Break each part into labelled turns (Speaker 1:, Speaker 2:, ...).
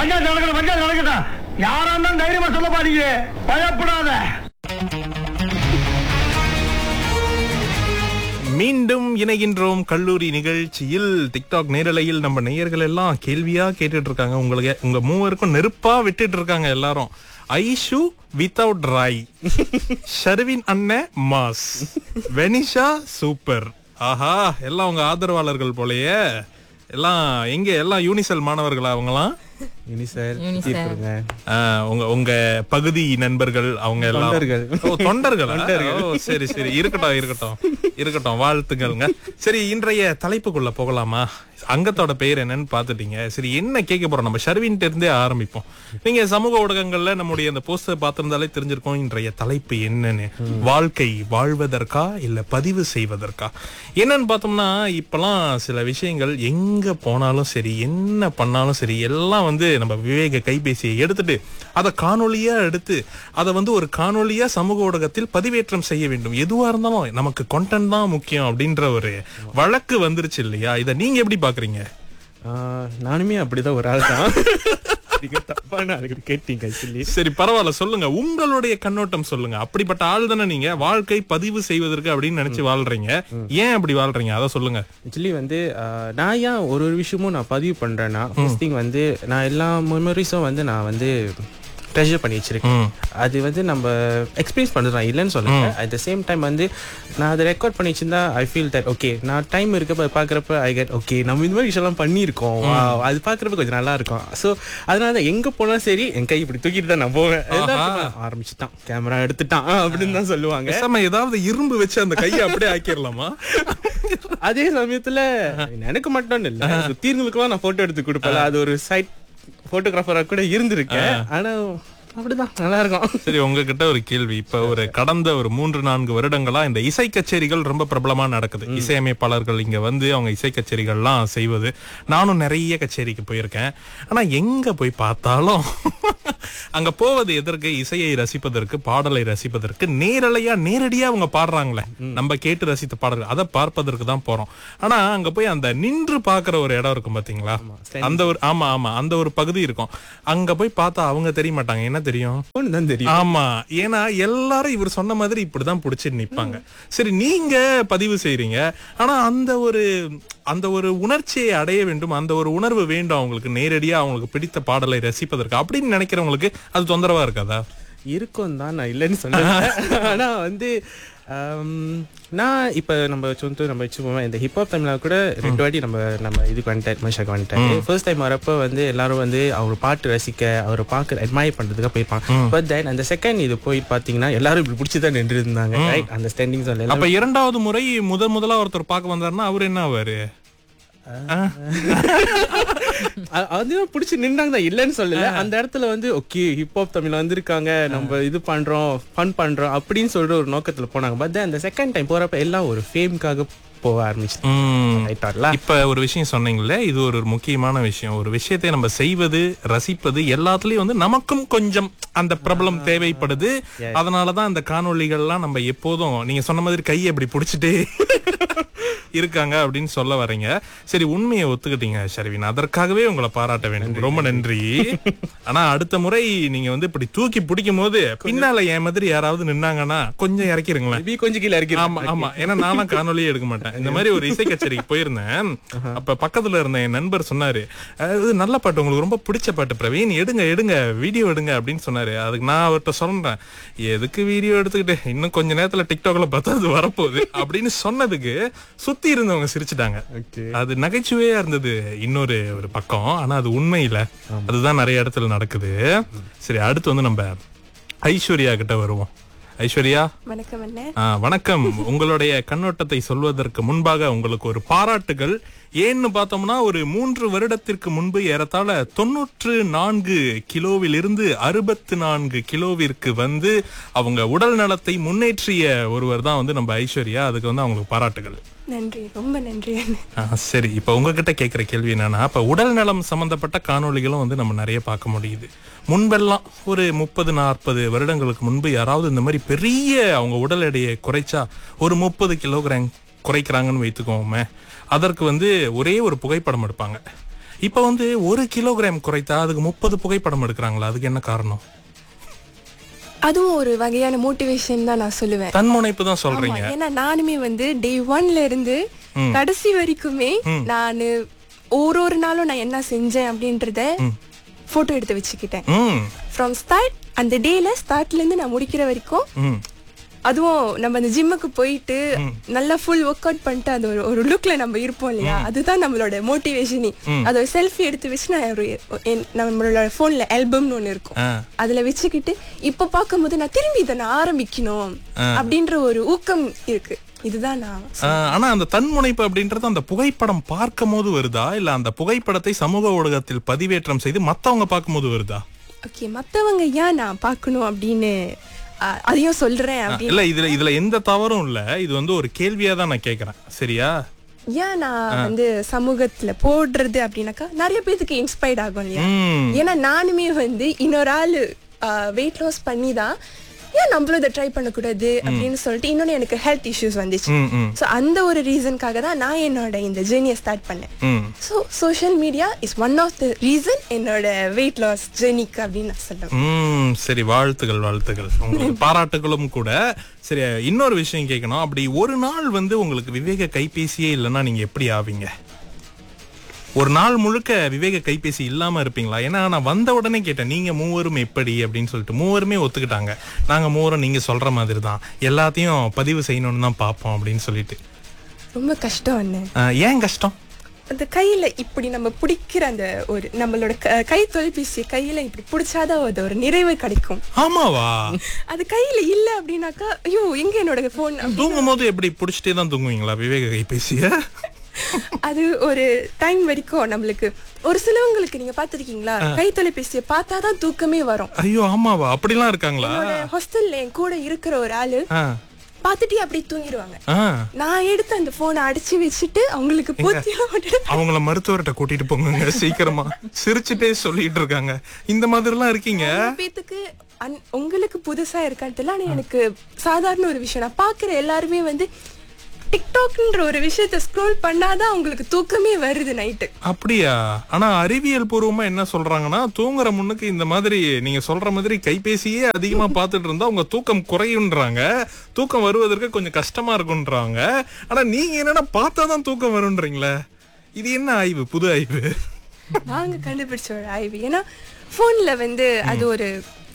Speaker 1: பஞ்சாயத்து நடக்கணும் பஞ்சாயத்து நடக்கட்டும் யாரா இருந்தாலும் தைரியமா சொல்ல பாருங்க பயப்படாத
Speaker 2: மீண்டும் இணைகின்றோம் கல்லூரி நிகழ்ச்சியில் டிக்டாக் நேரலையில் நம்ம நேயர்கள் எல்லாம் கேள்வியா கேட்டுட்டு இருக்காங்க உங்களுக்கு உங்க மூவருக்கும் நெருப்பா விட்டுட்டு இருக்காங்க எல்லாரும் ஐஷு வித்தவுட் ராய் ஷர்வின் அண்ணன் மாஸ் வெனிஷா சூப்பர் ஆஹா எல்லாம் உங்க ஆதரவாளர்கள் போலயே எல்லாம் எங்க எல்லாம் யூனிசெல் மாணவர்களா அவங்கலாம்
Speaker 3: யூனிசர்
Speaker 4: யூனிசெல்.
Speaker 3: கொடுங்க
Speaker 2: ஆ, உங்க உங்க பகுதி நண்பர்கள் அவங்க எல்லாம்
Speaker 3: தொண்டர்கள்.
Speaker 2: ஓ தொண்டர்கள் ஓ சரி சரி இருக்கட்டும் இருக்கட்டும் இருக்கட்டும் வாழ்த்துக்கள்ங்க சரி இன்றைய தலைப்புக்குள்ள போகலாமா அங்கத்தோட பெயர் என்னன்னு பாத்துட்டீங்க சரி என்ன கேட்க போறோம் நம்ம ஷர்வின்ட்டு இருந்தே ஆரம்பிப்போம் நீங்க சமூக ஊடகங்கள்ல நம்முடைய அந்த போஸ்டர் பார்த்திருந்தாலே தெரிஞ்சிருக்கோம் இன்றைய தலைப்பு என்னன்னு வாழ்க்கை வாழ்வதற்கா இல்ல பதிவு செய்வதற்கா என்னன்னு பார்த்தோம்னா இப்பெல்லாம் சில விஷயங்கள் எங்க போனாலும் சரி என்ன பண்ணாலும் சரி எல்லாம் வந்து நம்ம விவேக கைபேசியை எடுத்துட்டு அதை காணொளியா எடுத்து அதை வந்து ஒரு காணொளியா சமூக ஊடகத்தில் பதிவேற்றம் செய்ய வேண்டும் எதுவா இருந்தாலும் நமக்கு கண்டென்ட் தான் முக்கியம் அப்படின்ற ஒரு வழக்கு வந்துருச்சு இல்லையா இதை நீங்க எப்படி பாக்குறீங்க
Speaker 3: ஆஹ், நானுமே அப்படிதான் ஒரு ஆள் தான் நீங்க தப்பான ஆளுக்கு கேட்டீங்க சொல்லி
Speaker 2: சரி பரவாயில்ல சொல்லுங்க உங்களுடைய கண்ணோட்டம் சொல்லுங்க அப்படிப்பட்ட ஆள் தானே நீங்க வாழ்க்கை பதிவு செய்வதற்கு அப்படின்னு நினைச்சு வாழ்றீங்க ஏன் அப்படி வாழ்றீங்க அதை சொல்லுங்க
Speaker 3: ஆக்சுவலி வந்து ஆஹ், நான் ஏன் ஒரு ஒரு விஷயமும் நான் பதிவு பண்றேன்னா ஃபர்ஸ்ட் திங் வந்து நான் எல்லா மெமரிஸும் வந்து நான் வந்து ட்ரெஷர் பண்ணி வச்சிருக்கேன்
Speaker 2: ம்.
Speaker 3: அது வந்து நம்ம எக்ஸ்பீரியன்ஸ் பண்ணுறேன் இல்லைன்னு சொல்லுங்க அட் த சேம் டைம் வந்து நான் அதை ரெக்கார்ட் பண்ணி வச்சிருந்தா ஐ ஃபீல் தட் ஓகே நான் டைம் இருக்கப்ப அதை பார்க்குறப்ப ஐ கெட் ஓகே நம்ம இந்த மாதிரி விஷயம்லாம் பண்ணியிருக்கோம் Wow, அது பார்க்குறப்ப கொஞ்சம் நல்லா இருக்கும் ஸோ அதனால தான் எங்கே போனாலும் சரி என் கை இப்படி தூக்கிட்டு தான் நான் போவேன் எல்லாத்துக்கும் ஆரம்பிச்சுட்டான் கேமரா எடுத்துட்டான் அப்படின்னு தான் சொல்லுவாங்க
Speaker 2: பேசாம ஏதாவது இரும்பு வச்சு அந்த கையை அப்படியே ஆக்கிடலாமா
Speaker 3: அதே சமயத்துல எனக்கு மட்டும் இல்ல சுத்தீர்களுக்கெல்லாம் நான் போட்டோ எடுத்து கொடுப்பேன் அது ஒரு சைட் போட்டோகிராஃபரா கூட இருந்திருக்கேன் ஆனா அப்படிதான் நல்லா இருக்கும்
Speaker 2: சரி உங்ககிட்ட ஒரு கேள்வி இப்ப ஒரு கடந்த ஒரு மூன்று நான்கு வருடங்களா இந்த இசை கச்சேரிகள் ரொம்ப பிரபலமா நடக்குது இசையமைப்பாளர்கள் இங்க வந்து அவங்க இசை கச்சேரிகள்லாம் செய்வது நானும் நிறைய கச்சேரிக்கு போயிருக்கேன் ஆனா எங்க போய் பார்த்தாலும் அங்க போவது எதற்கு இசையை ரசிப்பதற்கு பாடலை ரசிப்பதற்கு நேரலையா நேரடியா அவங்க பாடுறாங்களே நம்ம கேட்டு ரசித்த பாடல்கள் அதை பார்ப்பதற்கு தான் போறோம் ஆனா அங்க போய் அந்த நின்று பாக்குற ஒரு இடம் இருக்கும் பாத்தீங்களா அந்த ஒரு ஆமா ஆமா அந்த ஒரு பகுதி இருக்கும் அங்க போய் பார்த்தா அவங்க தெரிய மாட்டாங்க என்ன தெரியும்
Speaker 3: ஒன்று தான் தெரியும்
Speaker 2: ஆமா ஏன்னா எல்லாரும் இவர் சொன்ன மாதிரி இப்படிதான் புடிச்சு நிப்பாங்க சரி நீங்க பதிவு செய்றீங்க ஆனா அந்த ஒரு அந்த ஒரு உணர்ச்சியை அடைய வேண்டும் அந்த ஒரு உணர்வு வேண்டும் அவங்களுக்கு நேரடியா அவங்களுக்கு பிடித்த பாடலை ரசிப்பதற்கு அப்படின்னு நினைக்கிறவங்களுக்கு அது தொந்தரவா இருக்காதா
Speaker 3: இருக்கும் தான் நான் இல்லைன்னு சொல்லுவேன் ஆனா வந்து ஆம், நான் இப்ப நம்ம சொந்த நம்ம வச்சுப்போம் இந்த ஹிப்ஹாப் டைம்ல கூட ரெண்டு வாட்டி நம்ம நம்ம இதுக்கு வந்துட்டேன் மனுஷாக்கு வந்துட்டேன் ஃபர்ஸ்ட் டைம் வரப்ப வந்து எல்லாரும் வந்து அவர் பாட்டு ரசிக்க அவரை பார்க்க அட்மையர் பண்றதுக்காக போயிருப்பாங்க பட் தென் அந்த செகண்ட் இது போய் பாத்தீங்கன்னா எல்லாரும் இப்படி பிடிச்சி தான் நின்று இருந்தாங்க ரைட் அந்த ஸ்டாண்டிங் சொல்ல
Speaker 2: அப்ப இரண்டாவது முறை முதல் முதலா ஒருத்தர் பார்க்க வந்தாருன்னா அவர் என்ன ஆவாரு
Speaker 3: அ- அதுவும் பிடிச்சி நின்றாங்க தான் இல்லைன்னு சொல்லல அந்த இடத்துல வந்து ஓகே ஹிப்ஹாப் தமிழ் வந்திருக்காங்க நம்ம இது பண்றோம் ஃபன் பண்றோம் அப்படின்னு சொல்ற ஒரு நோக்கத்துல போனாங்க பட் அந்த செகண்ட் டைம் போறப்ப எல்லாம் ஒரு ஃபேம்காக போக ஆரம்பிச்சு
Speaker 2: உம்
Speaker 3: ரைட்டார்ல
Speaker 2: இப்ப ஒரு விஷயம் சொன்னீங்கல்ல இது ஒரு முக்கியமான விஷயம் ஒரு விஷயத்தை நம்ம செய்வது ரசிப்பது எல்லாத்துலயும் வந்து நமக்கும் கொஞ்சம் அந்த பிரபலம் தேவைப்படுது அதனாலதான் அந்த காணொளிகள்லாம் நம்ம எப்போதும் நீங்க சொன்ன மாதிரி கையை இப்படி பிடிச்சிட்டே இருக்காங்க அப்படின்னு சொல்ல வரீங்க சரி உண்மையை ஒத்துக்கிட்டீங்க ஷர்வின் அதற்காகவே உங்களை பாராட்ட வேண்டும் ரொம்ப நன்றி ஆனா அடுத்த முறை நீங்க வந்து இப்படி தூக்கி பிடிக்கும் போது பின்னால என் மாதிரி யாராவது நின்னாங்கன்னா கொஞ்சம் இறக்கிருங்களேன்
Speaker 3: மேபி கொஞ்சம் கீழே இறக்கி
Speaker 2: ஆமா ஆமா ஏன்னா நானும் காணொலியே எடுக்க மாட்டேன் இந்த மாதிரி ஒரு இசை கச்சேரிக்கு போயிருந்தேன் அப்ப பக்கத்துல இருந்த என் நண்பர் சொன்னாரு "அஹ், இது நல்ல பாட்டு உங்களுக்கு ரொம்ப பிடிச்ச பாட்டு பிரவீன் எடுங்க எடுங்க வீடியோ எடுங்க அப்படின்னு சொன்னாரு அதுக்கு நான் அவர்கிட்ட சொல்றேன் எதுக்கு வீடியோ எடுத்துக்கிட்டு இன்னும் கொஞ்ச நேரத்துல டிக்டாக்ல பார்த்தா அது வரப்போகுது அப்படின்னு சொன்னதுக்கு சுத்தி இருந்தவங்க சிரிச்சுட்டாங்க
Speaker 3: Okay.
Speaker 2: அது நகைச்சுவையா இருந்தது இன்னொரு ஒரு பக்கம் ஆனா அது உண்மையில அதுதான் நிறைய இடத்துல நடக்குது சரி அடுத்து வந்து நம்ம ஐஸ்வர்யா கிட்ட வருவோம் ஐஸ்வர்யா
Speaker 5: வணக்கம் அண்ணே
Speaker 2: ஆ, வணக்கம் உங்களுடைய கண்ணோட்டத்தை சொல்வதற்கு முன்பாக உங்களுக்கு ஒரு பாராட்டுகள் ஏன்னு பார்த்தோம்னா ஒரு மூன்று வருடத்திற்கு முன்பு ஏறத்தாழ தொன்னூற்று நான்கு கிலோவில் இருந்து அறுபத்து நான்கு கிலோவிற்கு வந்து அவங்க உடல் நலத்தை முன்னேற்றிய ஒருவர் தான் வந்து நம்ம ஐஸ்வர்யா அதுக்கு வந்து அவங்களுக்கு பாராட்டுகள்
Speaker 5: நன்றி ரொம்ப நன்றி அண்ணே
Speaker 2: ஆ, சரி இப்ப உங்ககிட்ட கேக்குற கேள்வி என்னன்னா இப்ப உடல் நலம் சம்பந்தப்பட்ட காணொளிகளும் வந்து நம்ம நிறைய பார்க்க முடியுது முன்பெல்லாம் ஒரு முப்பது நாற்பது வருடங்களுக்கு முன்பு யாராவது இந்த மாதிரி பெரிய அவங்க உடல் எடையை குறைச்சா ஒரு முப்பது கிலோகிராம் குறைக்கிறாங்கன்னு வைத்துக்கோமே அதற்கு வந்து ஒரே ஒரு புகைப்படம் எடுப்பாங்க இப்ப வந்து ஒரு கிலோகிராம் குறைத்தா அதுக்கு முப்பது புகைப்படம் எடுக்கிறாங்களா அதுக்கு என்ன காரணம்
Speaker 5: அதுவும் ஒரு வகையான மோட்டிவேஷன் தான் நான் சொல்லுவேன்
Speaker 2: தன்முனைப்பு தான்
Speaker 5: ஆமா,
Speaker 2: சொல்றீங்க
Speaker 5: ஏன்னா நானுமே வந்து டே ஒன்ல இருந்து கடைசி வரைக்குமே நான் ஒரு ஒரு நாளும் நான் என்ன செஞ்சேன் அப்படின்றத போட்டோ எடுத்து வச்சுக்கிட்டேன்
Speaker 2: ம்
Speaker 5: ஃப்ரம் ஸ்டார்ட் அந்த டேல ஸ்டார்ட்ல இருந்து நான் முடிக்கிற வரைக்கும்
Speaker 2: ம்
Speaker 5: அதுவும் நம்ம அந்த ஜிம்முக்கு போயிட்டு நல்லா ஃபுல் ஒர்க் அவுட் பண்ணிட்டு அந்த ஒரு ஒரு லுக்ல நம்ம இருப்போம் இல்லையா அதுதான் நம்மளோட மோட்டிவேஷனி அது ஒரு செல்ஃபி எடுத்து வச்சு நான் ஒரு என்- நம்மளோட போன்ல ஆல்பம்னு ஒண்ணு இருக்கும்
Speaker 2: ஆ.
Speaker 5: அதுல வச்சுக்கிட்டு இப்ப பார்க்கும்போது நான் திரும்பி இதை நான் ஆரம்பிக்கணும் அப்படின்ற ஒரு ஊக்கம் இருக்கு இதுதான் நான்
Speaker 2: ஆஹ், ஆனா அந்த தன்முனைப்பு அப்படின்றது அந்த புகைப்படம் பார்க்கும் போது வருதா இல்ல அந்த புகைப்படத்தை சமூக ஊடகத்தில் பதிவேற்றம் செய்து மத்தவங்க பார்க்கும்போது வருதா
Speaker 5: ஓகே மத்தவங்க ஏன் நான் பார்க்கணும் அப்படின்னு ஆ, அதையும் சொல்றேன்
Speaker 2: ஆஹ்,
Speaker 5: அப்படின்னு
Speaker 2: இல்ல இதுல இதுல எந்த தவறும் இல்ல இது வந்து ஒரு கேள்வியா தான் நான் கேக்குறேன் சரியா
Speaker 5: ஏன் நான் வந்து சமூகத்துல போடுறது அப்படின்னாக்கா நிறைய பேத்துக்கு இன்ஸ்பயர்ட் ஆகும் இல்லையா
Speaker 2: ம்
Speaker 5: ஏன்னா நானுமே வந்து இன்னொரு ஆளு வெயிட் லாஸ் பண்ணி தான் ஏன் நம்மளும் இதை ட்ரை பண்ணக்கூடாது அப்படின்னு சொல்லிட்டு இன்னொன்னு எனக்கு ஹெல்த் இஷ்யூஸ் வந்துச்சு
Speaker 2: ம் ம்
Speaker 5: ஸோ அந்த ஒரு ரீசனுக்காக தான் நான் என்னோட இந்த ஜேர்னியை ஸ்டார்ட் பண்ணேன்
Speaker 2: hmm
Speaker 5: so social media is one of the reason என்னோட வெயிட் லாஸ் ஜேர்னிக்கு அப்படின்னு நான் சொல்லுவேன்
Speaker 2: ம் சரி வாழ்த்துக்கள் வாழ்த்துக்கள் உங்களுக்கு பாராட்டுகளும் கூட சரி இன்னொரு விஷயம் கேட்கணும் அப்படி ஒரு நாள் வந்து உங்களுக்கு விவேக கைபேசியே இல்லைன்னா நீங்க எப்படி ஆவீங்க ஒரு நாள் முழுக்க விவேக கைபேசி இல்லாம இருப்பீங்களா ஏன்னா நான் வந்த உடனே கேட்டேன் நீங்க மூவரும் எப்படி அப்படின்னு சொல்லிட்டு மூவருமே ஒத்துக்கிட்டாங்க நாங்க மூவரும் நீங்க சொல்ற மாதிரி தான் எல்லாத்தையும் பதிவு செய்யணும்னு தான் பார்ப்போம் அப்படின்னு சொல்லிட்டு
Speaker 5: ரொம்ப கஷ்டம் அண்ணன்
Speaker 2: அஹ், ஏன் கஷ்டம்
Speaker 5: அந்த கையில இப்படி நம்ம பிடிக்கிற அந்த ஒரு நம்மளோட க- கை தொலைபேசி கையில இப்படி பிடிச்சாதான் அது ஒரு நிறைவு கிடைக்கும்
Speaker 2: ஆமாவா
Speaker 5: அது கையில இல்ல அப்படின்னாக்கா ஐயோ எங்க என்னோட போன்
Speaker 2: தூங்கும் போது எப்படி பிடிச்சிட்டே தான் தூங்குவீங்களா விவேக கைபேசிய
Speaker 5: அது ஒரு டைம் வரைக்கும் நம்மளுக்கு ஒரு சிலவங்களுக்கு நீங்க பாத்திருக்கீங்களா கை தொலைபேசியை பார்த்தாதான் தூக்கமே வரும்
Speaker 2: ஐயோ ஆமாவா அப்படிலாம் இருக்காங்களா
Speaker 5: என்னோட ஹாஸ்டல்ல என் கூட இருக்கிற ஒரு ஆளு
Speaker 2: ஆ
Speaker 5: பார்த்துட்டு அப்படியே தூங்கிடுவாங்க
Speaker 2: ஆ
Speaker 5: நான் எடுத்து அந்த போனை அடிச்சு வச்சுட்டு அவங்களுக்கு போத்தியெல்லாம் விட்டுட்டு
Speaker 2: அவங்கள மருத்துவர்கிட்ட கூட்டிட்டு போங்க சீக்கிரமா சிரிச்சுட்டே சொல்லிட்டு இருக்காங்க இந்த மாதிரிலாம் இருக்கீங்க
Speaker 5: நிறைய பேத்துக்கு அன்- உங்களுக்கு புதுசா இருக்கான்னு தெரியல ஆனா எனக்கு சாதாரண ஒரு விஷயம் நான் பாக்குற எல்லாருமே வந்து டிக்டாக்ன்ற ஒரு விஷயத்த ஸ்க்ரோல் பண்ணாதான் அவங்களுக்கு தூக்கமே வருது நைட்டு
Speaker 2: அப்படியா ஆனா அறிவியல் பூர்வமா என்ன சொல்றாங்கன்னா தூங்குற முன்னுக்கு இந்த மாதிரி நீங்க சொல்ற மாதிரி கைபேசியே அதிகமா பார்த்துட்டு இருந்தா உங்க தூக்கம் குறையுன்றாங்க தூக்கம் வருவதற்கு கொஞ்சம் கஷ்டமா இருக்குன்றாங்க ஆனா நீங்க என்னன்னா பார்த்தாதான் தூக்கம் வரும்ன்றீங்களே இது என்ன ஆய்வு புது ஆய்வு
Speaker 5: நாங்க கண்டுபிடிச்ச ஒரு ஆய்வு ஏன்னா போன்ல வந்து அது ஒரு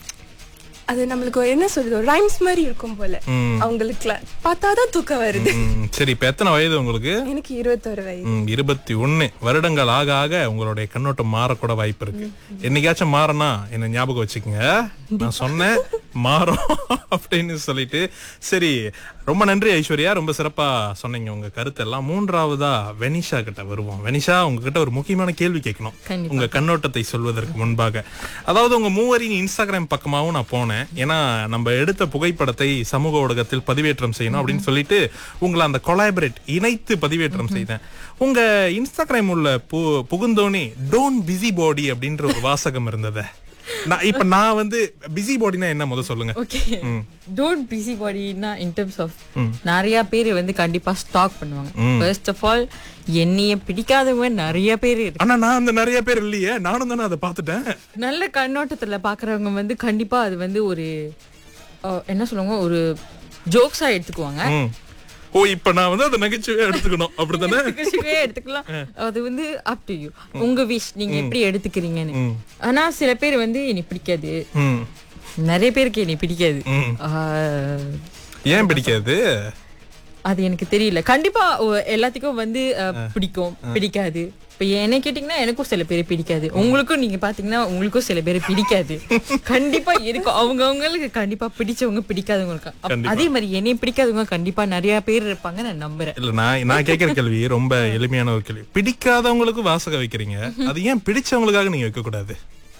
Speaker 5: அது நம்மளுக்கு ஒரு என்ன சொல்றது ஒரு ரைம்ஸ் மாதிரி இருக்கும் போல
Speaker 2: ம்.
Speaker 5: அவங்களுக்கு பார்த்தாதான் தூக்கம் வருது
Speaker 2: ம், சரி இப்ப எத்தனை வயது உங்களுக்கு
Speaker 5: எனக்கு இருபத்தொரு வயது
Speaker 2: ம், இருபத்தி ஒண்ணு வருடங்கள் ஆக ஆக உங்களுடைய கண்ணோட்டம் மாறக்கூட வாய்ப்பு இருக்கு என்னைக்காச்சும் மாறனா என்ன ஞாபகம் வச்சுக்கோங்க நான் சொன்னேன் மாறும் அப்படின்னு சொல்லிட்டு சரி ரொம்ப நன்றி ஐஸ்வர்யா ரொம்ப சிறப்பா சொன்னீங்க உங்க கருத்தெல்லாம் மூன்றாவதா வெனிஷா கிட்ட வருவோம் வெனிஷா உங்ககிட்ட ஒரு முக்கியமான கேள்வி கேட்கணும்
Speaker 4: கண்டிப்பா.
Speaker 2: உங்க கண்ணோட்டத்தை சொல்வதற்கு முன்பாக அதாவது உங்க மூவரின் இன்ஸ்டாகிராம் பக்கமாவும் நான் போனேன் ஏன்னா நம்ம எடுத்த புகைப்படத்தை சமூக ஊடகத்தில் பதிவேற்றம் செய்யணும் அப்படின்னு சொல்லிட்டு உங்களை அந்த கொலாபரேட் இணைத்து பதிவேற்றம் செய்தேன் உங்க இன்ஸ்டாகிராம் உள்ள பு புகுந்தோனே டோன்ட் பிஸி பாடி அப்படின்ற ஒரு வாசகம் இருந்தது நான் இப்ப நான் வந்து பிஸி பாடினா என்ன முத சொல்லுங்க
Speaker 4: ஓகே டோன்ட் பிஸி பாடினா இன் டர்ம்ஸ் ஆஃப் நிறைய பேர் வந்து கண்டிப்பா ஸ்டாக் பண்ணுவாங்க ஃபர்ஸ்ட் ஆஃப் ஆல் என்னைய பிடிக்காதவங்க நிறைய பேர் இருக்கு
Speaker 2: ஆனா நான் அந்த நிறைய பேர் இல்லையே நானும் தானே அதை பார்த்துட்டேன்
Speaker 4: நல்ல கண்ணோட்டத்துல பாக்குறவங்க வந்து கண்டிப்பா அது வந்து ஒரு அஹ், என்ன சொல்லுவாங்க ஒரு ஜோக்ஸா எடுத்துக்குவாங்க
Speaker 2: ம். ஓ இப்ப நான் வந்து அதை நகைச்சுவையா எடுத்துக்கணும் அப்படித்தானே
Speaker 4: நகைச்சுவையா எடுத்துக்கலாம் அது வந்து அப் டு யூ உங்க விஷ் நீங்க எப்படி எடுத்துக்கிறீங்கன்னு ஆனா சில பேர் வந்து என்னை பிடிக்காது
Speaker 2: ம்
Speaker 4: நிறைய பேருக்கு என்னை பிடிக்காது
Speaker 2: ம்.
Speaker 4: ஆஹ்,
Speaker 2: ஏன் பிடிக்காது
Speaker 4: அது எனக்கு தெரியல கண்டிப்பா ஒ- எல்லாத்துக்கும் வந்து அஹ், பிடிக்கும் பிடிக்காது இப்ப என்ன கேட்டீங்கன்னா எனக்கும் சில பேர் பிடிக்காது உங்களுக்கும் நீங்க பாத்தீங்கன்னா உங்களுக்கும் சில பேர் பிடிக்காது கண்டிப்பா இருக்கும் அவங்க அவங்களுக்கு கண்டிப்பா பிடிச்சவங்க பிடிக்காதவங்க இருக்காங்க அப்- அதே மாதிரி என்னை பிடிக்காதவங்க கண்டிப்பா நிறைய பேர் இருப்பாங்க நான் நம்புறேன்
Speaker 2: இல்ல நான் நான் கேக்குற கேள்வி ரொம்ப எளிமையான ஒரு கேள்வி பிடிக்காதவங்களுக்கு வாசகம் வைக்கிறீங்க அது ஏன் பிடிச்சவங்களுக்காக நீங்க வைக்க கூடாது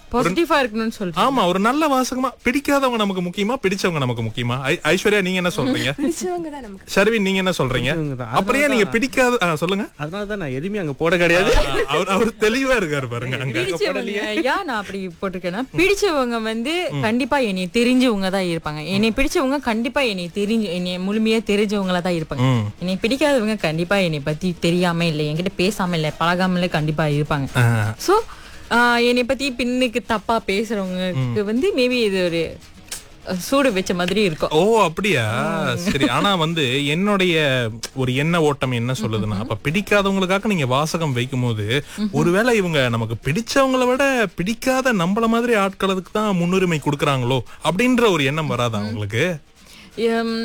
Speaker 4: பாசிட்டிவா இருக்கணும்னு சொல்றேன்
Speaker 2: ஆமா ஒரு நல்ல வாசகமா பிடிக்காதவங்க நமக்கு முக்கியமா பிடிச்சவங்க நமக்கு முக்கியமா ஐ- ஐஸ்வர்யா நீங்க என்ன சொல்றீங்க
Speaker 5: பிடிச்சவங்க தான் நமக்கு
Speaker 2: ஷர்வின் நீங்க என்ன சொல்றீங்க
Speaker 3: பிடிச்சவங்க தான்.
Speaker 2: அப்படியே நீங்க பிடிக்காத ஆ, சொல்லுங்க
Speaker 3: அதனால தான் நான் எதுவுமே அங்க போட கிடையாது
Speaker 2: அவர் அவர் தெளிவா இருக்காரு பாருங்க அங்க
Speaker 4: பிடிச்சவங்க ஏன் நான் அப்படி போட்டிருக்கேன்னா பிடிச்சவங்க வந்து கண்டிப்பா என்னை தெரிஞ்சவங்க தான் இருப்பாங்க என்னை பிடிச்சவங்க கண்டிப்பா என்னை தெரிஞ்சு என்னை முழுமையா தெரிஞ்சவங்களா தான் இருப்பாங்க
Speaker 2: ம்.
Speaker 4: என்னை பிடிக்காதவங்க கண்டிப்பா என்னை பத்தி தெரியாம இல்லை என்கிட்ட பேசாம இல்லை பழகாமலே கண்டிப்பா இருப்பாங்க
Speaker 2: ஆ,
Speaker 4: சோ என்னை பத்தி பின்னுக்கு தப்பா பேசுறவங்களுக்கு வந்து மேபி இது ஒரு அஹ், சூடு வச்ச மாதிரி இருக்கும்
Speaker 2: ஓ அப்படியா சரி ஆனா வந்து என்னுடைய ஒரு எண்ண ஓட்டம் என்ன சொல்லுதுன்னா அப்ப பிடிக்காதவங்களுக்காக நீங்க வாசகம் வைக்கும் போது ஒருவேளை இவங்க நமக்கு பிடிச்சவங்கள விட பிடிக்காத நம்மள மாதிரி ஆட்களுக்கு தான் முன்னுரிமை கொடுக்கறாங்களோ அப்படின்ற ஒரு எண்ணம் வராதா உங்களுக்கு
Speaker 4: எம்,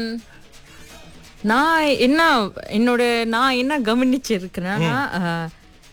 Speaker 4: நான் என்ன என்னோட நான் என்ன கவனிச்சிருக்கிறேன்னா அஹ்,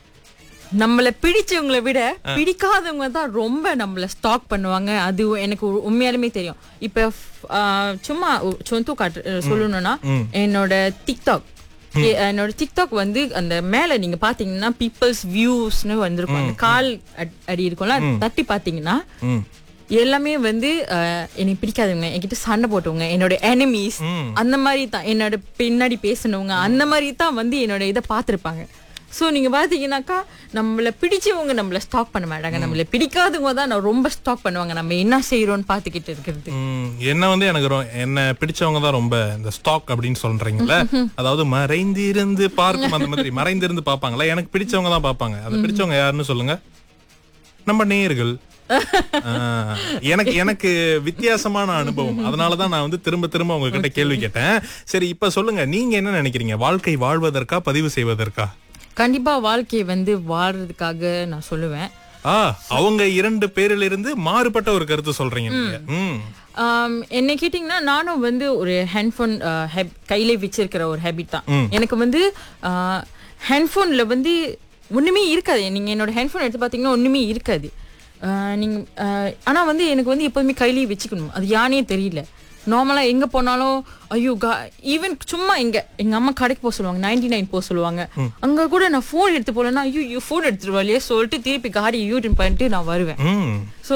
Speaker 4: நம்மள பிடிச்சவங்களை விட பிடிக்காதவங்க தான் ரொம்ப நம்மள ஸ்டாக் பண்ணுவாங்க அது எனக்கு உ- உண்மையாலுமே தெரியும் இப்ப அஹ், சும்மா சொந்து காட்டு சொல்லணும்னா என்னோட டிக்டாக் ஏ- என்னோட டிக்டாக் வந்து அந்த மேல நீங்க பாத்தீங்கன்னா பீப்புள்ஸ் வியூஸ்னு வந்திருக்கும் அந்த கால் அட்- அடி இருக்கும்ல அது தட்டி பாத்தீங்கன்னா
Speaker 2: ம்.
Speaker 4: எல்லாமே வந்து அஹ், எனக்கு பிடிக்காதவங்க என்கிட்ட சண்டை போட்டவங்க என்னோட எனிமீஸ் அந்த மாதிரி தான் என்னோட பின்னாடி பேசினவங்க அந்த மாதிரி தான் வந்து என்னோட இதை பார்த்துருப்பாங்க ஸோ நீங்க பாத்தீங்கன்னாக்கா நம்மள பிடிச்சவங்க நம்மள ஸ்டாக் பண்ண மாட்டாங்க நம்மள பிடிக்காதவங்க தான் நான் ரொம்ப ஸ்டாக் பண்ணுவாங்க நம்ம என்ன செய்யறோம்னு பார்த்துக்கிட்டு இருக்கிறது
Speaker 2: ம், என்ன வந்து எனக்கு ரொ- என்ன பிடிச்சவங்க தான் ரொம்ப இந்த ஸ்டாக் அப்படின்னு சொல்றீங்கல்ல அதாவது மறைந்திருந்து பார்க்கும் அந்த மாதிரி மறைந்திருந்து பாப்பாங்களா எனக்கு பிடிச்சவங்க தான் பாப்பாங்க அது பிடிச்சவங்க யாருன்னு சொல்லுங்க நம்ம நேயர்கள் ஆ, எனக்கு எனக்கு வித்தியாசமான அனுபவம் அதனாலதான் நான் வந்து திரும்ப திரும்ப உங்ககிட்ட கேள்வி கேட்டேன் சரி இப்ப சொல்லுங்க நீங்க என்ன நினைக்கிறீங்க வாழ்க்கை வாழ்வதற்கா பதிவு செய்வதற்கா
Speaker 4: கண்டிப்பா வாழ்க்கையை வந்து வாழ்றதுக்காக நான் சொல்லுவேன்
Speaker 2: ஆ அவங்க இரண்டு பேரிலிருந்து மாறுபட்ட ஒரு கருத்து சொல்றீங்க நீங்க ம்
Speaker 4: ஆம், என்னை கேட்டிங்கன்னா நானும் வந்து ஒரு ஹேண்ட்ஃபோன் கையிலே வச்சிருக்கிற ஒரு ஹேபிட் தான் எனக்கு வந்து ஹேண்ட்ஃபோன்ல வந்து ஒண்ணுமே இருக்காது நீங்க என்னோட ஹேண்ட்ஃபோன் எடுத்து பார்த்தீங்கன்னா ஒண்ணுமே இருக்காது ஆ, நீங்க ஆ, ஆனா வந்து எனக்கு வந்து எப்போதுமே கையிலேயே வச்சுக்கணும் அது யானே தெரியல நார்மலா எங்க போனாலும் ஐயோ ஈவன் சும்மா இங்க எங்க அம்மா கடைக்கு போக சொல்லுவாங்க நைன்டி நைன் போக சொல்லுவாங்க அங்க கூட நான் ஃபோன் எடுத்து போலன்னா ஐயோ ஃபோன் எடுத்துட்டு வரலையே சொல்லிட்டு திருப்பி காடி யூடின் பண்ணிட்டு நான் வருவேன்
Speaker 2: ம்
Speaker 4: ஸோ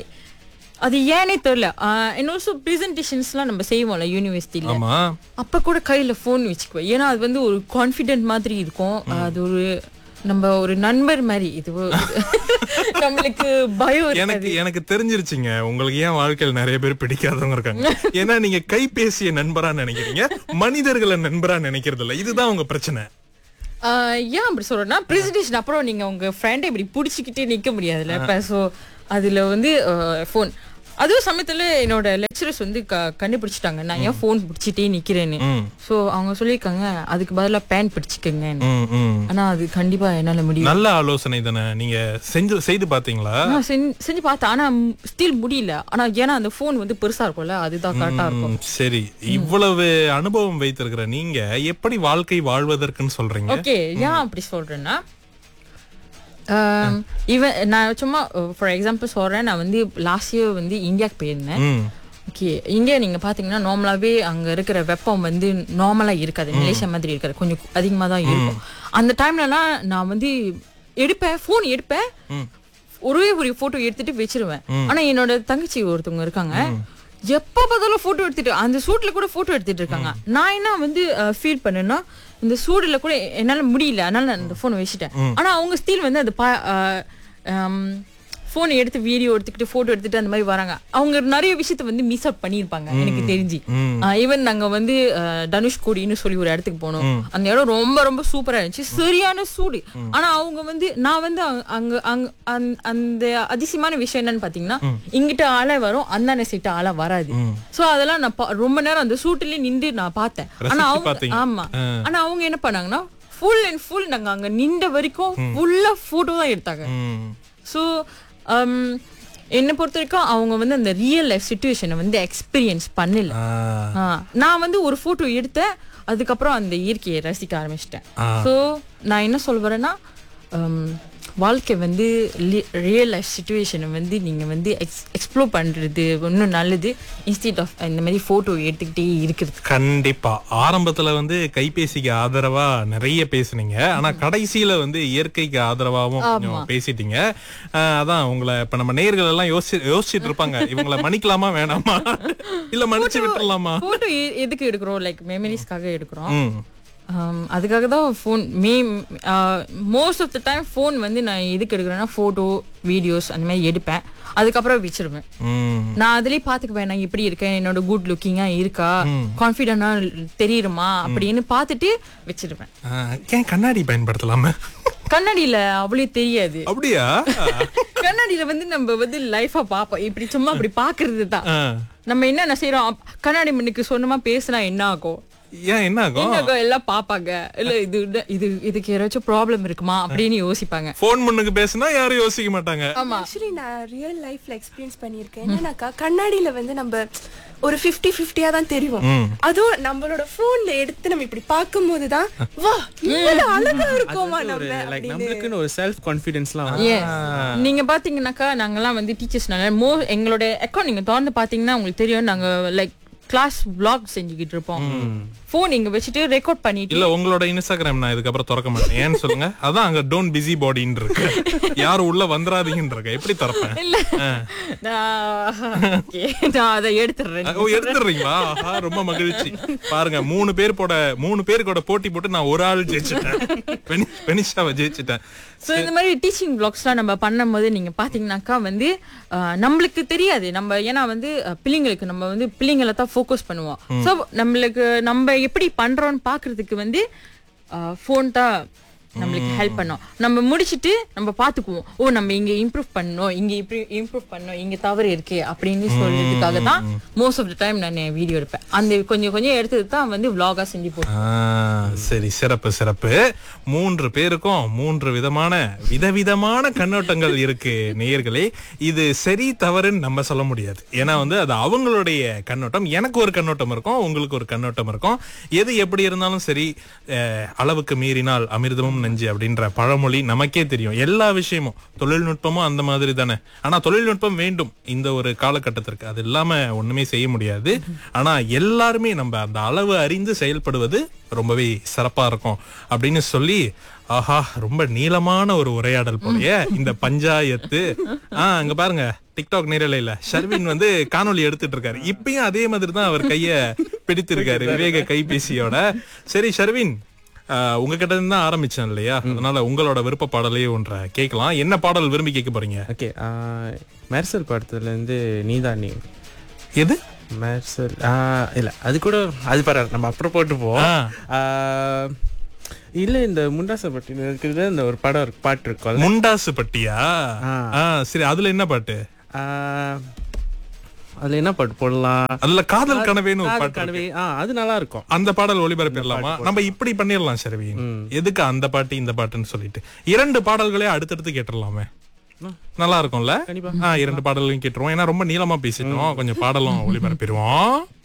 Speaker 4: அது ஏனே தெரியல அண்ட் ஆல்சோ ப்ரெசன்டேஷன்ஸ்லாம் நம்ம செய்வோம்ல யூனிவர்சிட்டியில்
Speaker 2: ஆமா
Speaker 4: அப்போ கூட கையில் ஃபோன் வச்சுக்குவேன் ஏன்னா அது வந்து ஒரு கான்ஃபிடென்ட் மாதிரி இருக்கும் அது ஒரு நம்ம ஒரு நண்பர் மாதிரி இது ஒரு- நம்மளுக்கு பயம்
Speaker 2: எனக்கு
Speaker 4: இருக்காது
Speaker 2: எனக்கு தெரிஞ்சிருச்சுங்க உங்களுக்கு ஏன் வாழ்க்கையில் நிறைய பேர் பிடிக்காதவங்க இருக்காங்க ஏன்னா நீங்க கைபேசிய நண்பரா நினைக்கிறீங்க மனிதர்களை நண்பரா நினைக்கிறது இல்ல இதுதான் உங்க பிரச்சனை
Speaker 4: ஆஹ் ஏன் அப்படி சொல்றேன்னா பிரசன்டேஷன் அப்புறம் நீங்க உங்க ஃப்ரெண்டை இப்படி பிடிச்சிக்கிட்டே நிக்க முடியாதுல்ல இப்ப ஸோ அதுல வந்து ஃபோன் அதுவும் சமயத்துல என்னோட லெக்சரர்ஸ் வந்து க- கண்டுபிடிச்சிட்டாங்க நான் ஏன் ஃபோன் பிடிச்சிட்டே நிக்கிறேன்னு
Speaker 2: ம்.
Speaker 4: ஸோ அவங்க சொல்லியிருக்காங்க அதுக்கு பதிலா பேன் பிடிச்சிக்கங்க
Speaker 2: ம், ம்.
Speaker 4: ஆனா அது கண்டிப்பா என்னால முடியும்
Speaker 2: நல்ல ஆலோசனை தானே நீங்க செஞ்சு செய்து பாத்தீங்களா
Speaker 4: நான் செஞ்சு செஞ்சு பார்த்தேன் ஆனா ஸ்டில் முடியல ஆனா ஏன்னா அந்த ஃபோன் வந்து பெருசா இருக்கும்ல அதுதான் கரெக்டா இருக்கும்
Speaker 2: ம், சரி இவ்வளவு அனுபவம் வைத்திருக்கிற நீங்க எப்படி வாழ்க்கை வாழ்வதற்குன்னு சொல்றீங்க
Speaker 4: ஓகே ஏன் அப்படி சொல்றேன்னா இவன் நான் சும்மா ஃபார் எக்ஸாம்பிள் சொல்றேன் நான் வந்து லாஸ்ட் இயர் வந்து இந்தியாவுக்கு போயிருந்தேன்
Speaker 2: ம்,
Speaker 4: ஓகே இந்தியா நீங்க பாத்தீங்கன்னா நார்மலாவே அங்க இருக்கிற வெப்பம் வந்து நார்மலா இருக்காது மலேசியா மாதிரி இருக்காது கொஞ்சம் அதிகமா தான் இருக்கும் அந்த டைம்லலாம் நான் வந்து எடுப்பேன் ஃபோன் எடுப்பேன் ஒரே ஒரு போட்டோ எடுத்துட்டு வச்சிருவேன் ஆனா என்னோட தங்கச்சி ஒருத்தவங்க இருக்காங்க எப்ப பார்த்தாலும் போட்டோ எடுத்துட்டு அந்த சூட்ல கூட போட்டோ எடுத்துட்டு இருக்காங்க நான் என்ன வந்து ஃபீல் பண்ணேன்னா இந்த சூடுல கூட என்னால முடியல அதனால நான் இந்த போனை வச்சுட்டேன் ஆனா அவங்க ஸ்டில் வந்து அது போன் எடுத்து வீடியோ எடுத்துக்கிட்டு போட்டோ எடுத்துட்டு அந்த மாதிரி வராங்க அவங்க நிறைய விஷயத்த வந்து மிஸ் அவுட் பண்ணியிருப்பாங்க எனக்கு தெரிஞ்சு ஈவன் நாங்க வந்து அஹ், தனுஷ்கோடின்னு சொல்லி ஒரு இடத்துக்கு போனோம் அந்த இடம் ரொம்ப ரொம்ப சூப்பரா இருந்துச்சு சரியான சூடு ஆனா அவங்க வந்து நான் வந்து அங்க- அங்க அங்க அந்த- அந்த அதிசயமான விஷயம் என்னன்னு பாத்தீங்கன்னா இங்கிட்ட அலை வரும் அந்த சைட்டு அலை வராது சோ அதெல்லாம் நான் பா- ரொம்ப நேரம் அந்த சூட்டுலயே நின்று நான் பார்த்தேன் ஆனா
Speaker 2: ரசிச்சு
Speaker 4: அவங்க
Speaker 2: பார்த்தீங்க.
Speaker 4: ஆமா ஆனா அவங்க என்ன பண்ணாங்கன்னா ஃபுல் அண்ட் ஃபுல் நாங்க அங்க நின்ற வரைக்கும் ஃபுல்லா போட்டோ தான் எடுத்தாங்க
Speaker 2: ம்.
Speaker 4: ஸோ என்னை பொறுத்த வரைக்கும் அவங்க வந்து அந்த ரியல் லைஃப் சுச்சுவேஷனை வந்து எக்ஸ்பீரியன்ஸ் பண்ணல
Speaker 2: ஆ,
Speaker 4: ஆ, நான் வந்து ஒரு போட்டோ எடுத்தேன் அதுக்கப்புறம் அந்த இயற்கையை ரசிக்க ஆரம்பிச்சிட்டேன்
Speaker 2: ஆ.
Speaker 4: ஸோ நான் என்ன சொல்ல வரேன்னா வாழ்க்கை வந்து ரியல் லைஃப் சுச்சுவேஷனை வந்து நீங்கள் வந்து எக்ஸ் எக்ஸ்ப்ளோர் பண்ணுறது இன்னும் நல்லது இன்ஸ்டிட் ஆஃப் இந்த மாதிரி ஃபோட்டோ எடுத்துக்கிட்டே இருக்கிறது
Speaker 2: கண்டிப்பா ஆரம்பத்துல வந்து கைபேசிக்கு ஆதரவா நிறைய பேசுனீங்க ஆனா கடைசியில வந்து இயற்கைக்கு ஆதரவாவும் கொஞ்சம் பேசிட்டீங்க ஆஹ் அதான் உங்களை இப்ப நம்ம நேர்கள் எல்லாம் யோசி யோசிச்சுட்டு இருப்பாங்க இவங்களை மன்னிக்கலாமா வேணாமா இல்ல மன்னிச்சு விட்டுறலாமா
Speaker 4: ஃபோட்டோ எதுக்கு எடுக்கிறோம் லைக் மெமரிஸ்க்காக எடுக்கிறோம்
Speaker 2: ம்
Speaker 4: Um, அதுக்காக தான் ஃபோன் மே most of the time phone வந்து நான் எதுக்கு எடுக்கிறேன்னா ஃபோட்டோ வீடியோஸ் அந்த மாதிரி எடுப்பேன் அதுக்கப்புறம் வச்சிருவேன்
Speaker 2: ம்
Speaker 4: நான் அதுலயே பாத்துக்குவேன் நான் எப்படி இருக்கேன் என்னோட குட் லுக்கிங்கா இருக்கா கான்ஃபிடென்டா தெரியுமா அப்படின்னு பார்த்துட்டு வச்சிருவேன்
Speaker 2: ஆஹ் ஏன் கண்ணாடி பயன்படுத்தலாமா
Speaker 4: கண்ணாடியில அவ்வளவு தெரியாது
Speaker 2: அப்படியா
Speaker 4: கண்ணாடியில வந்து நம்ம வந்து லைஃபா பாப்போம் இப்படி சும்மா அப்படி பாக்குறது தான்
Speaker 2: ஆஹ்
Speaker 4: நம்ம என்னென்ன செய்யறோம் அப்- கண்ணாடி மண்ணுக்கு சொன்னமா பேசினா என்ன ஆகும்
Speaker 2: ஏன் என்ன ஆகும்
Speaker 4: என்ன ஆகும் எல்லாம் பாப்பாங்க இல்ல இது இது இதுக்கு யாராச்சும் ப்ராப்ளம் இருக்குமா அப்படின்னு யோசிப்பாங்க
Speaker 2: போன் முன்னுக்கு பேசினா யாரும் யோசிக்க மாட்டாங்க
Speaker 4: ஆமா
Speaker 5: ஆக்சுவலி நான் ரியல் லைஃப்ல எக்ஸ்பீரியன்ஸ் பண்ணியிருக்கேன் என்னன்னாக்கா கண்ணாடியில வந்து நம்ம ஒரு 50 ஃபிஃப்டியா தான் தெரியும் அதுவும் நம்மளோட போன்ல எடுத்து நம்ம இப்படி பார்க்கும்போது தான் வா இவ்வளவு அழகா இருக்கோமா
Speaker 3: ஒரு
Speaker 5: நம்ம
Speaker 3: லைக்
Speaker 5: அப்படின்னு.
Speaker 3: நம்மளுக்குன்னு ஒரு செல்ஃப் கான்ஃபிடென்ஸ்லாம்
Speaker 4: Yes. நீங்க பாத்தீங்கன்னாக்கா நாங்கெல்லாம் வந்து டீச்சர்ஸ்னால மோ எங்களோட அக்கௌண்ட் நீங்க திறந்து பாத்தீங்கன்னா உங்களுக்கு தெரியும் நாங்க லைக் கிளாஸ் vlog செஞ்சுக்கிட்டு இருப்போம் போன் இங்க வச்சுட்டு ரெக்கார்ட் பண்ணிட்டு
Speaker 2: இல்ல உங்களோட இன்ஸ்டாகிராம் நான் இதுக்கப்புறம் திறக்க மாட்டேன் ஏன்னு சொல்லுங்க அதான் அங்க டோன்ட் பிஸி பாடின்னு இருக்கு யாரும் உள்ள வந்துடாதீங்கன்னு இருக்கு எப்படி திறப்பேன்
Speaker 4: இல்ல நான் okay, நான் அதை எடுத்துடுறேன்
Speaker 2: ஓ எடுத்துடுறீங்களா ஆஹா, ரொம்ப மகிழ்ச்சி பாருங்க மூணு பேர் போட மூணு பேருக்கோட போட்டி போட்டு நான் ஒரு ஆள் ஜெயிச்சிட்டேன் பெனி- பெனிஷாவை ஜெயிச்சிட்டேன்
Speaker 4: ஸோ இந்த மாதிரி டீச்சிங் பிளாக்ஸ்லாம் நம்ம பண்ணும்போது நீங்க பாத்தீங்கன்னாக்கா வந்து அஹ், நம்மளுக்கு தெரியாது நம்ம ஏன்னா வந்து அஹ், பிள்ளைங்களுக்கு நம்ம வந்து பிள்ளைங்களை தான் ஃபோக்கஸ் பண்ணுவோம் ஸோ நம்மளுக்கு நம்ம எப்படி பண்றோம்னு பாக்குறதுக்கு வந்து ஃபோன் தான் நம்மளுக்கு ஹெல்ப் பண்ணும் நம்ம முடிச்சிட்டு நம்ம பாத்துக்குவோம் ஓ நம்ம இங்க இம்ப்ரூவ் பண்ணணும் இங்க இப்படி இம்ப்ரூவ் பண்ணணும் இங்க தவறு இருக்கே அப்படின்னு சொல்றதுக்காக தான் மோஸ்ட் ஆஃப் த டைம் நான் வீடியோ எடுப்பேன் அந்த கொஞ்சம் கொஞ்சம் எடுத்தது தான் வந்து vlog-ஆ செஞ்சு போட்டேன்
Speaker 2: ஆ, சரி சிறப்பு சிறப்பு மூன்று பேருக்கும் மூன்று விதமான விதவிதமான கண்ணோட்டங்கள் இருக்கு நேயர்களே இது சரி தவறுன்னு நம்ம சொல்ல முடியாது ஏன்னா வந்து அது அவங்களுடைய கண்ணோட்டம் எனக்கு ஒரு கண்ணோட்டம் இருக்கும் உங்களுக்கு ஒரு கண்ணோட்டம் இருக்கும் எது எப்படி இருந்தாலும் சரி அஹ், அளவுக்கு மீறினால் அமிர்தமும் நெஞ்சு அப்படின்ற பழமொழி நமக்கே தெரியும் எல்லா விஷயமும் தொழில்நுட்பமும் அந்த மாதிரி தானே ஆனா தொழில்நுட்பம் வேண்டும் இந்த ஒரு காலகட்டத்திற்கு அது இல்லாம ஒண்ணுமே செய்ய முடியாது ஆனா எல்லாருமே நம்ம அந்த அளவு அறிந்து செயல்படுவது ரொம்பவே சிறப்பா இருக்கும் அப்படின்னு சொல்லி ஆஹா ரொம்ப நீளமான ஒரு உரையாடல் போலயே இந்த பஞ்சாயத்து ஆஹ் அங்க பாருங்க டிக்டாக் நேரலையில ஷர்வின் வந்து காணொளி எடுத்துட்டு இருக்காரு இப்பயும் அதே மாதிரி தான் அவர் கைய பிடித்திருக்காரு விவேக கைபேசியோட சரி ஷர்வின் ஆஹ் உங்ககிட்ட இருந்து தான் ஆரம்பிச்சேன் இல்லையா அதனால உங்களோட விருப்ப பாடலையே ஒன்றை கேட்கலாம் என்ன பாடல் விரும்பி கேட்க போறீங்க
Speaker 3: ஓகே மெர்சல் படத்துல இருந்து நீதான் நீ
Speaker 2: எது
Speaker 3: மெர்சல் இல்ல அது கூட அது பரவாயில்ல நம்ம அப்புறம் போட்டு போவோம்
Speaker 2: ஆ.
Speaker 3: ஆ, இல்ல இந்த முண்டாச பட்டின இருக்கிறது இந்த ஒரு படம் இருக்கு பாட்டு இருக்கும்ல
Speaker 2: முண்டாசு பட்டியா
Speaker 3: ஆ.
Speaker 2: ஆ, சரி அதுல என்ன பாட்டு
Speaker 3: ஆ, அதுல என்ன பாட்டு போடலாம்
Speaker 2: அதுல காதல் கனவேன்னு ஒரு
Speaker 3: காதல்
Speaker 2: பாட்டு
Speaker 3: கனவே
Speaker 2: இருக்கு.
Speaker 3: ஆ அது நல்லா இருக்கும்
Speaker 2: அந்த பாடல் ஒளிபரப்பிடலாமா நம்ம இப்படி பண்ணிடலாம் சரவி எதுக்கு அந்த பாட்டு இந்த பாட்டுன்னு சொல்லிட்டு இரண்டு பாடல்களே அடுத்தடுத்து கேட்டுடலாமே நல்லா இருக்கும்ல
Speaker 3: கண்டிப்பா.
Speaker 2: ஆ, இரண்டு பாடல்களையும் கேட்டுருவோம் ஏன்னா ரொம்ப நீளமா பேசிட்டோம் கொஞ்சம் பாடலும் ஒளிபரப்பிடுவோம்